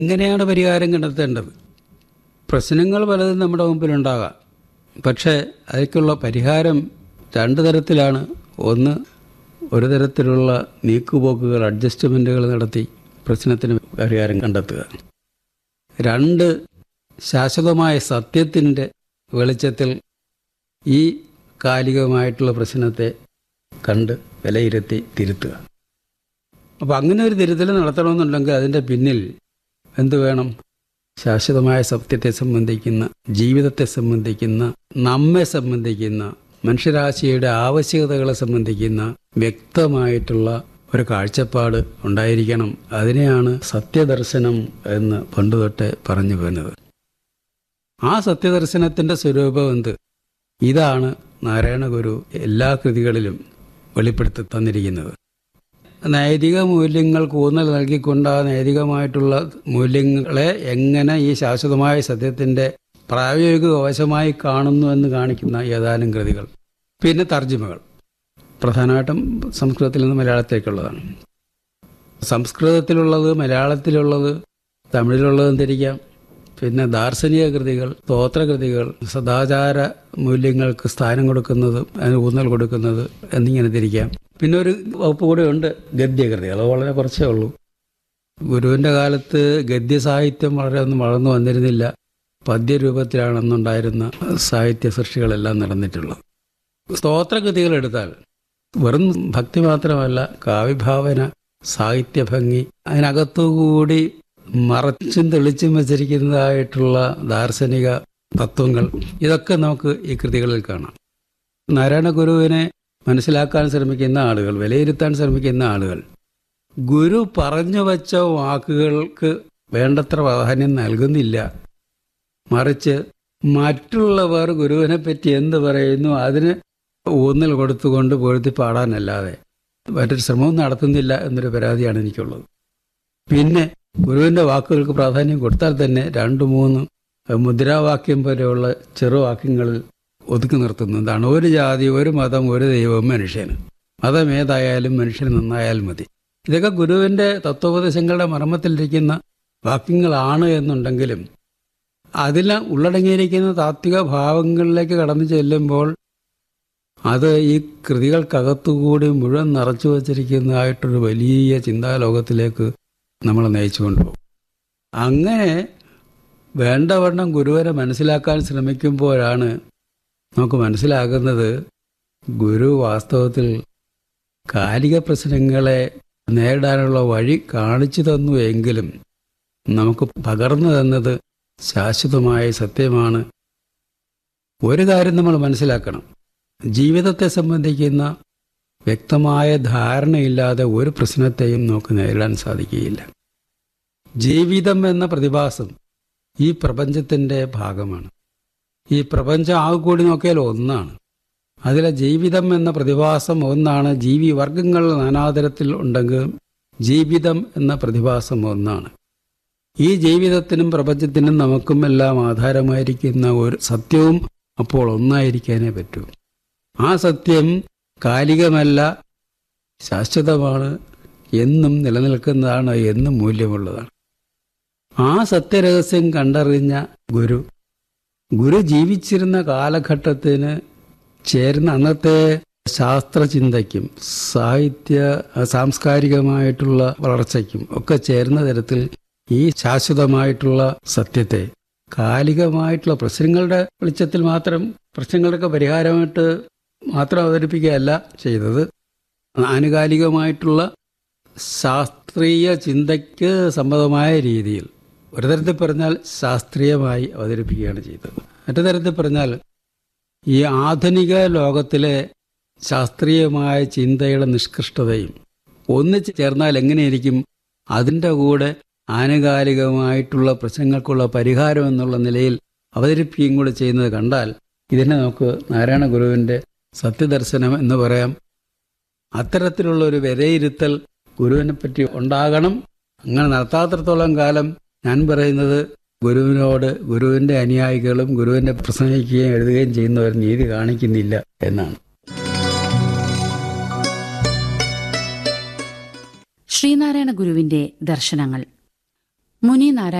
ഇങ്ങനെയാണ് പരിഹാരം കണ്ടെത്തേണ്ടത് പ്രശ്നങ്ങൾ പലതും നമ്മുടെ മുമ്പിലുണ്ടാകാം പക്ഷേ അതിലേക്കുള്ള പരിഹാരം രണ്ട് തരത്തിലാണ് ഒന്ന് ഒരു തരത്തിലുള്ള നീക്കുപോക്കുകൾ അഡ്ജസ്റ്റ്മെൻറ്റുകൾ നടത്തി പ്രശ്നത്തിന് പരിഹാരം കണ്ടെത്തുക രണ്ട് ശാശ്വതമായ സത്യത്തിൻ്റെ വെളിച്ചത്തിൽ ഈ കാലികമായിട്ടുള്ള പ്രശ്നത്തെ കണ്ട് വിലയിരുത്തി തിരുത്തുക അപ്പോൾ അങ്ങനെ ഒരു തിരുത്തൽ നടത്തണമെന്നുണ്ടെങ്കിൽ അതിൻ്റെ പിന്നിൽ എന്ത് വേണം ശാശ്വതമായ സത്യത്തെ സംബന്ധിക്കുന്ന ജീവിതത്തെ സംബന്ധിക്കുന്ന നമ്മെ സംബന്ധിക്കുന്ന മനുഷ്യരാശിയുടെ ആവശ്യകതകളെ സംബന്ധിക്കുന്ന വ്യക്തമായിട്ടുള്ള ഒരു കാഴ്ചപ്പാട് ഉണ്ടായിരിക്കണം അതിനെയാണ് സത്യദർശനം എന്ന് പണ്ടുതൊട്ടേ പറഞ്ഞു വരുന്നത് ആ സത്യദർശനത്തിൻ്റെ സ്വരൂപം എന്ത് ഇതാണ് നാരായണ ഗുരു എല്ലാ കൃതികളിലും വെളിപ്പെടുത്തി തന്നിരിക്കുന്നത് നൈതിക മൂല്യങ്ങൾക്ക് ഊന്നൽ നൽകിക്കൊണ്ട് ആ നൈതികമായിട്ടുള്ള മൂല്യങ്ങളെ എങ്ങനെ ഈ ശാശ്വതമായ സത്യത്തിൻ്റെ പ്രായോഗിക വശമായി കാണുന്നു എന്ന് കാണിക്കുന്ന ഏതാനും കൃതികൾ പിന്നെ തർജ്ജിമകൾ പ്രധാനമായിട്ടും സംസ്കൃതത്തിൽ നിന്ന് മലയാളത്തേക്കുള്ളതാണ് സംസ്കൃതത്തിലുള്ളത് മലയാളത്തിലുള്ളത് തമിഴിലുള്ളതും തിരിക്കാം പിന്നെ ദാർശനിക കൃതികൾ സ്തോത്രകൃതികൾ സദാചാര മൂല്യങ്ങൾക്ക് സ്ഥാനം കൊടുക്കുന്നത് അതിന് ഊന്നൽ കൊടുക്കുന്നത് എന്നിങ്ങനെ തിരിക്കാം പിന്നെ ഒരു വകുപ്പ് കൂടെ ഉണ്ട് ഗദ്യകൃതികൾ അത് വളരെ കുറച്ചേ ഉള്ളൂ ഗുരുവിൻ്റെ കാലത്ത് ഗദ്യസാഹിത്യം വളരെ ഒന്നും വളർന്നു വന്നിരുന്നില്ല പദ്യരൂപത്തിലാണെന്നുണ്ടായിരുന്ന സാഹിത്യ സൃഷ്ടികളെല്ലാം നടന്നിട്ടുള്ളത് സ്തോത്രകൃതികൾ എടുത്താൽ വെറും ഭക്തി മാത്രമല്ല കാവ്യഭാവന സാഹിത്യഭംഗി അതിനകത്തുകൂടി മറച്ചും തെളിച്ചും വച്ചിരിക്കുന്നതായിട്ടുള്ള ദാർശനിക തത്വങ്ങൾ ഇതൊക്കെ നമുക്ക് ഈ കൃതികളിൽ കാണാം നാരായണ ഗുരുവിനെ മനസ്സിലാക്കാൻ ശ്രമിക്കുന്ന ആളുകൾ വിലയിരുത്താൻ ശ്രമിക്കുന്ന ആളുകൾ ഗുരു പറഞ്ഞു വച്ച വാക്കുകൾക്ക് വേണ്ടത്ര പ്രാധാന്യം നൽകുന്നില്ല മറിച്ച് മറ്റുള്ളവർ ഗുരുവിനെ പറ്റി എന്ത് പറയുന്നു അതിന് ഊന്നൽ കൊടുത്തുകൊണ്ട് പൊഴുത്തി പാടാനല്ലാതെ മറ്റൊരു ശ്രമവും നടത്തുന്നില്ല എന്നൊരു പരാതിയാണ് എനിക്കുള്ളത് പിന്നെ ഗുരുവിൻ്റെ വാക്കുകൾക്ക് പ്രാധാന്യം കൊടുത്താൽ തന്നെ രണ്ട് മൂന്ന് മുദ്രാവാക്യം പോലെയുള്ള ചെറുവാക്യങ്ങളിൽ ഒതുക്കി നിർത്തുന്നതാണ് ഒരു ജാതി ഒരു മതം ഒരു ദൈവം മനുഷ്യന് മതം ഏതായാലും മനുഷ്യന് നന്നായാൽ മതി ഇതൊക്കെ ഗുരുവിൻ്റെ തത്വോപദേശങ്ങളുടെ മർമ്മത്തിലിരിക്കുന്ന വാക്യങ്ങളാണ് എന്നുണ്ടെങ്കിലും അതിൽ ഉള്ളടങ്ങിയിരിക്കുന്ന താത്വിക ഭാവങ്ങളിലേക്ക് കടന്നു ചെല്ലുമ്പോൾ അത് ഈ കൃതികൾക്കകത്തുകൂടി മുഴുവൻ നിറച്ചു വച്ചിരിക്കുന്നതായിട്ടൊരു വലിയ ചിന്താലോകത്തിലേക്ക് നമ്മളെ നയിച്ചു കൊണ്ടുപോകും അങ്ങനെ വേണ്ടവണ്ണം ഗുരുവരെ മനസ്സിലാക്കാൻ ശ്രമിക്കുമ്പോഴാണ് നമുക്ക് മനസ്സിലാകുന്നത് ഗുരു വാസ്തവത്തിൽ കാലിക പ്രശ്നങ്ങളെ നേരിടാനുള്ള വഴി കാണിച്ചു തന്നു എങ്കിലും നമുക്ക് പകർന്നു തന്നത് ശാശ്വതമായ സത്യമാണ് ഒരു കാര്യം നമ്മൾ മനസ്സിലാക്കണം ജീവിതത്തെ സംബന്ധിക്കുന്ന വ്യക്തമായ ധാരണയില്ലാതെ ഒരു പ്രശ്നത്തെയും നമുക്ക് നേരിടാൻ സാധിക്കുകയില്ല ജീവിതം എന്ന പ്രതിഭാസം ഈ പ്രപഞ്ചത്തിൻ്റെ ഭാഗമാണ് ഈ പ്രപഞ്ചം ആകെ കൂടി നോക്കിയാൽ ഒന്നാണ് അതിലെ ജീവിതം എന്ന പ്രതിഭാസം ഒന്നാണ് ജീവി വർഗങ്ങൾ നാനാതരത്തിൽ ഉണ്ടെങ്കിലും ജീവിതം എന്ന പ്രതിഭാസം ഒന്നാണ് ഈ ജീവിതത്തിനും പ്രപഞ്ചത്തിനും നമുക്കും എല്ലാം ആധാരമായിരിക്കുന്ന ഒരു സത്യവും അപ്പോൾ ഒന്നായിരിക്കാനേ പറ്റൂ ആ സത്യം കാലികമല്ല ശാശ്വതമാണ് എന്നും നിലനിൽക്കുന്നതാണ് എന്നും മൂല്യമുള്ളതാണ് ആ സത്യരഹസ്യം കണ്ടറിഞ്ഞ ഗുരു ഗുരു ജീവിച്ചിരുന്ന കാലഘട്ടത്തിന് ചേരുന്ന അന്നത്തെ ശാസ്ത്രചിന്തയ്ക്കും സാഹിത്യ സാംസ്കാരികമായിട്ടുള്ള വളർച്ചയ്ക്കും ഒക്കെ ചേരുന്ന തരത്തിൽ ഈ ശാശ്വതമായിട്ടുള്ള സത്യത്തെ കാലികമായിട്ടുള്ള പ്രശ്നങ്ങളുടെ വെളിച്ചത്തിൽ മാത്രം പ്രശ്നങ്ങളുടെയൊക്കെ പരിഹാരമായിട്ട് മാത്രം അവതരിപ്പിക്കുകയല്ല ചെയ്തത് ആനുകാലികമായിട്ടുള്ള ശാസ്ത്രീയ ചിന്തയ്ക്ക് സമ്മതമായ രീതിയിൽ ഒരു തരത്തിൽ പറഞ്ഞാൽ ശാസ്ത്രീയമായി അവതരിപ്പിക്കുകയാണ് ചെയ്തത് മറ്റു തരത്തിൽ പറഞ്ഞാൽ ഈ ആധുനിക ലോകത്തിലെ ശാസ്ത്രീയമായ ചിന്തയുടെ നിഷ്കൃഷ്ടതയും ഒന്നിച്ച് ചേർന്നാൽ എങ്ങനെയിരിക്കും അതിൻ്റെ കൂടെ ആനുകാലികമായിട്ടുള്ള പ്രശ്നങ്ങൾക്കുള്ള പരിഹാരം എന്നുള്ള നിലയിൽ അവതരിപ്പിക്കുകയും കൂടെ ചെയ്യുന്നത് കണ്ടാൽ ഇതിനെ നമുക്ക് നാരായണ ഗുരുവിൻ്റെ സത്യദർശനം എന്ന് പറയാം അത്തരത്തിലുള്ള ഒരു വിലയിരുത്തൽ ഗുരുവിനെ പറ്റി ഉണ്ടാകണം അങ്ങനെ നടത്താത്തിടത്തോളം കാലം ഞാൻ പറയുന്നത് ഗുരുവിനോട് ഗുരുവിൻ്റെ അനുയായികളും ഗുരുവിനെ പ്രസംഗിക്കുകയും എഴുതുകയും ചെയ്യുന്നവർ നീതി കാണിക്കുന്നില്ല എന്നാണ് ശ്രീനാരായണ ഗുരുവിന്റെ ദർശനങ്ങൾ മുനി നാരായണ